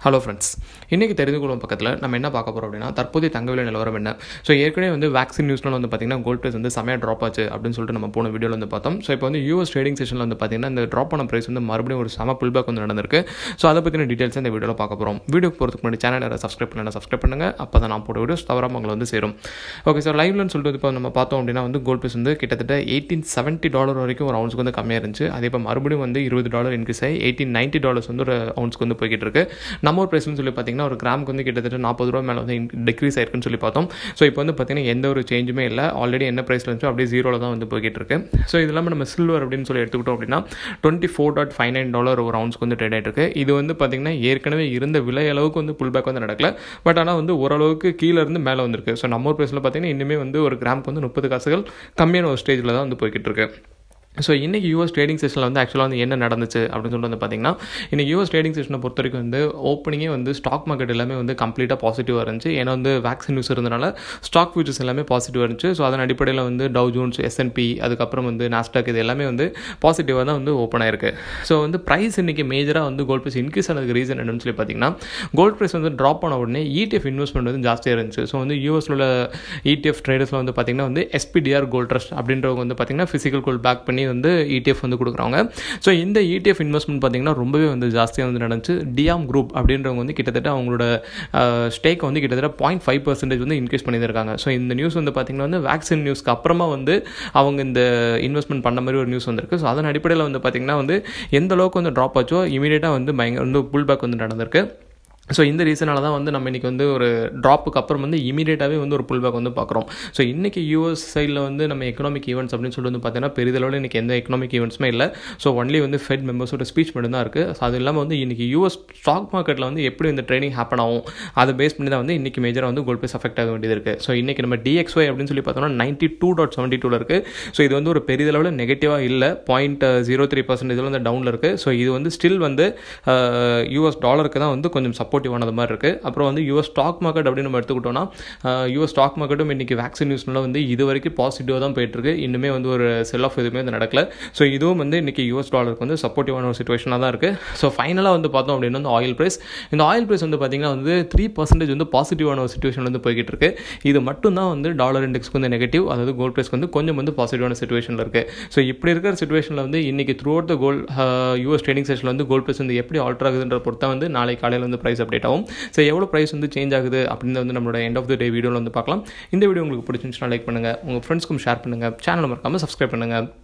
hello friends இன்றைக்கி தெரிந்து கொள்ளும் பக்கத்தில் நம்ம என்ன பார்க்க போகிறோம் அப்படின்னா தற்போதைய தங்க விலை நிலவரம் என்ன ஸோ ஏற்கனவே வந்து வேக்சின் நியூஸ்னால் வந்து பார்த்திங்கன்னா கோல்ட் ப்ரைஸ் வந்து செமையாக ட்ராப் ஆச்சு அப்படின்னு சொல்லிட்டு நம்ம போன வீடியோவில் வந்து பார்த்தோம் ஸோ இப்போ வந்து யூஎஸ் ட்ரேடிங் செஷனில் வந்து பார்த்திங்கன்னா இந்த ட்ராப் ஆன ப்ரைஸ் வந்து மறுபடியும் ஒரு செம புல் பேக் வந்து நடந்திருக்கு ஸோ அதை பற்றின டீட்டெயில்ஸ் இந்த வீடியோவில் பார்க்க போகிறோம் வீடியோ போகிறதுக்கு முன்னாடி சேனலை சப்ஸ்கிரைப் பண்ணலாம் சப்ஸ்கிரைப் பண்ணுங்கள் அப்போ தான் நான் போட வீடியோஸ் தவறாமல் உங்களை வந்து சேரும் ஓகே சார் லைவ்லன்னு சொல்லிட்டு இப்போ நம்ம பார்த்தோம் அப்படின்னா வந்து கோல்ட் ப்ரைஸ் வந்து கிட்டத்தட்ட எயிட்டீன் செவன்ட்டி டாலர் வரைக்கும் ஒரு அவுன்ஸ்க்கு வந்து கம்மியாக இருந்துச்சு அதே இப்போ மறுபடியும் வந்து இருபது டாலர் இன்க்ரீஸ் ஆகி எயிட்டீன் நைன்ட்டி டாலர்ஸ் வந்து ஒரு அவுன்ஸ்க்கு வந்து போய்கிட்டு இருக்கு நம்ம ஒரு ப்ரைஸ்னு சொல்லி பார்த்தீங்கன்னா ஒரு கிராமுக்கு வந்து கிட்டத்தட்ட நாற்பது ரூபா மேலே வந்து டிக்ரீஸ் ஆயிருக்குன்னு சொல்லி பார்த்தோம் ஸோ இப்போ வந்து பார்த்தீங்கன்னா எந்த ஒரு சேஞ்சுமே இல்லை ஆல்ரெடி என்ன ப்ரைஸில் இருந்துச்சோ அப்படியே ஜீரோவில் தான் வந்து போய்கிட்டு இருக்கு ஸோ இது இல்லாமல் நம்ம சில்வர் அப்படின்னு சொல்லி எடுத்துக்கிட்டோம் அப்படின்னா twenty four dot five nine dollar ஒரு ரவுண்ட்ஸ்க்கு வந்து ட்ரேட் ஆகிட்டு இருக்கு இது வந்து பார்த்தீங்கன்னா ஏற்கனவே இருந்த விலை அளவுக்கு வந்து புல் பேக் வந்து நடக்கல பட் ஆனால் வந்து ஓரளவுக்கு கீழே இருந்து மேலே வந்திருக்கு ஸோ நம்ம ஒரு ப்ரைஸில் பார்த்தீங்கன்னா இன்னுமே வந்து ஒரு கிராமுக்கு வந்து முப்பது காசுகள் கம்மியான ஒரு ஸ்டேஜில் தான் வந்து போய்கிட்டு இருக்கு ஸோ இன்றைக்கி யூஎஸ் ட்ரேடிங் செஷனில் வந்து ஆக்சுவலாக வந்து என்ன நடந்துச்சு அப்படின்னு சொல்லிட்டு வந்து பார்த்தீங்கன்னா இன்றைக்கி யூஎஸ் ட்ரேடிங் செஷனை பொறுத்த வரைக்கும் வந்து ஓப்பனிங்கே வந்து ஸ்டாக் மார்க்கெட் எல்லாமே வந்து கம்ப்ளீட்டாக பாசிட்டிவாக இருந்துச்சு ஏன்னா வந்து வேக்சின் நியூஸ் இருந்தனால ஸ்டாக் ஃபியூச்சர்ஸ் எல்லாமே பாசிட்டிவாக இருந்துச்சு ஸோ அதன் அடிப்படையில் வந்து டவ் ஜோன்ஸ் எஸ்என்பி அதுக்கப்புறம் வந்து நாஸ்டாக் இது எல்லாமே வந்து பாசிட்டிவாக தான் வந்து ஓப்பன் ஆயிருக்கு ஸோ வந்து ப்ரைஸ் இன்றைக்கி மேஜராக வந்து கோல்ட் ப்ரைஸ் இன்க்ரீஸ் ஆனதுக்கு ரீசன் என்னன்னு சொல்லி பார்த்தீங்கன்னா கோல்ட் ப்ரைஸ் வந்து ட்ராப் ஆன உடனே இடிஎஃப் இன்வெஸ்ட்மெண்ட் வந்து ஜாஸ்தியாக இருந்துச்சு ஸோ வந்து யூஎஸ்ல உள்ள இடிஎஃப் ட்ரேடர்ஸில் வந்து பார்த்தீங்கன்னா வந்து எஸ்பிடிஆர் கோல்ட் ட்ரஸ்ட் அப்படின்றவங்க வந்து பார்த்தீங்கன்னா ஃபிசிக்கல் கோல்ட் பேக் பண்ணி வந்து இடிஎஃப் வந்து கொடுக்குறாங்க ஸோ இந்த இடிஎஃப் இன்வெஸ்ட்மெண்ட் பார்த்தீங்கன்னா ரொம்பவே வந்து ஜாஸ்தியாக வந்து நடந்துச்சு டியாம் குரூப் அப்படின்றவங்க வந்து கிட்டத்தட்ட அவங்களோட ஸ்டேக்கை வந்து கிட்டத்தட்ட பாயிண்ட் ஃபைவ் பர்சன்டேஜ் வந்து இன்க்ரீஸ் பண்ணியிருக்காங்க ஸோ இந்த நியூஸ் வந்து பார்த்தீங்கன்னா வந்து வேக்சின் நியூஸ்க்கு அப்புறமா வந்து அவங்க இந்த இன்வெஸ்ட்மெண்ட் பண்ண மாதிரி ஒரு நியூஸ் வந்திருக்கு ஸோ அதன் அடிப்படையில் வந்து பார்த்தீங்கன்னா வந்து எந்த அளவுக்கு வந்து ட்ராப் ஆச்சோ இமீடியட்டாக வந்து பயங்கர வந்து புல் பேக் வந்து நடந்திருக்கு ஸோ இந்த ரீசனால தான் வந்து நம்ம இன்றைக்கி வந்து ஒரு ட்ராப்புக்கு அப்புறம் வந்து இமீடியட்டாகவே வந்து ஒரு புல் பேக் வந்து பார்க்குறோம் ஸோ இன்றைக்கி யூஎஸ் சைடில் வந்து நம்ம எக்கனாமிக் ஈவெண்ட்ஸ் அப்படின்னு சொல்லிட்டு வந்து பார்த்தீங்கன்னா பெரிதளவில் இன்றைக்கி எந்த எக்கனாமிக் ஈவெண்ட்ஸுமே இல்லை ஸோ ஒன்லி வந்து ஃபெட் மெம்பர்ஸோட ஸ்பீச் மட்டும் தான் இருக்குது ஸோ அது இல்லாமல் வந்து இன்றைக்கி யூஎஸ் ஸ்டாக் மார்க்கெட்டில் வந்து எப்படி இந்த ட்ரேடிங் ஹேப்பன் ஆகும் அதை பேஸ் பண்ணி தான் வந்து இன்றைக்கி மேஜராக வந்து கோல்ட் ப்ரைஸ் அஃபெக்ட் ஆக வேண்டியது இருக்குது ஸோ இன்றைக்கி நம்ம டிஎக்ஸ்ஒய் அப்படின்னு சொல்லி பார்த்தோம்னா நைன்ட்டி டூ டாட் செவன்ட்டி டூவில் இருக்குது ஸோ இது வந்து ஒரு பெரிதளவில் நெகட்டிவாக இல்லை பாயிண்ட் ஜீரோ த்ரீ பர்சன்டேஜில் வந்து டவுனில் இருக்குது ஸோ இது வந்து ஸ்டில் வந்து யூஎஸ் டாலருக்கு தான் வந்து கொஞ்சம் சப்போர்ட்டிவானது மாதிரி இருக்குது அப்புறம் வந்து யூஎஸ் ஸ்டாக் மார்க்கெட் அப்படின்னு நம்ம எடுத்துக்கிட்டோம்னா யூஎஸ் ஸ்டாக் மார்க்கெட்டும் இன்றைக்கி வேக்சின் நியூஸ்னால வந்து இது வரைக்கும் பாசிட்டிவாக தான் போயிட்டுருக்கு இன்னுமே வந்து ஒரு செல் ஆஃப் எதுவுமே வந்து நடக்கல ஸோ இதுவும் வந்து இன்றைக்கி யூஎஸ் டாலருக்கு வந்து சப்போர்ட்டிவான ஒரு சுச்சுவேஷனாக தான் இருக்குது ஸோ ஃபைனலாக வந்து பார்த்தோம் அப்படின்னா வந்து ஆயில் ப்ரைஸ் இந்த ஆயில் ப்ரைஸ் வந்து பார்த்திங்கன்னா வந்து த்ரீ பர்சன்டேஜ் வந்து பாசிட்டிவான ஒரு சுச்சுவேஷன் வந்து போய்கிட்டு இருக்கு இது மட்டும் தான் வந்து டாலர் இண்டெக்ஸ்க்கு வந்து நெகட்டிவ் அதாவது கோல்ட் ப்ரைஸ்க்கு வந்து கொஞ்சம் வந்து பாசிட்டிவான சுச்சுவேஷனில் இருக்குது ஸோ இப்படி இருக்கிற சுச்சுவேஷனில் வந்து இன்றைக்கி throughout the gold US trading செஷனில் வந்து கோல்ட் ப்ரைஸ் வந்து எப்படி ஆல்டர் ஆகுதுன்ற பொறுத்தா வந்து நாளை காலையில் வந்து ப்ரைஸ் அப்டேட் ஆகும் ஸோ எவ்வளோ ப்ரைஸ் வந்து சேஞ்ச் ஆகுது அப்படின்னு வந்து நம்மளோட எண்ட் ஆஃப் த டே வீடியோவில் வந்து பார்க்கலாம் இந்த வீடியோ உங்களுக்கு பிடிச்சிருந்துச்சுன்னா லைக் பண்ணுங்கள் உங்கள் ஃப்ரெண்ட்ஸ்க்கும் ஷேர் பண்ணுங்கள் சேனல் மறக்காமல் சப்ஸ்கிரைப் பண்ணுங்கள்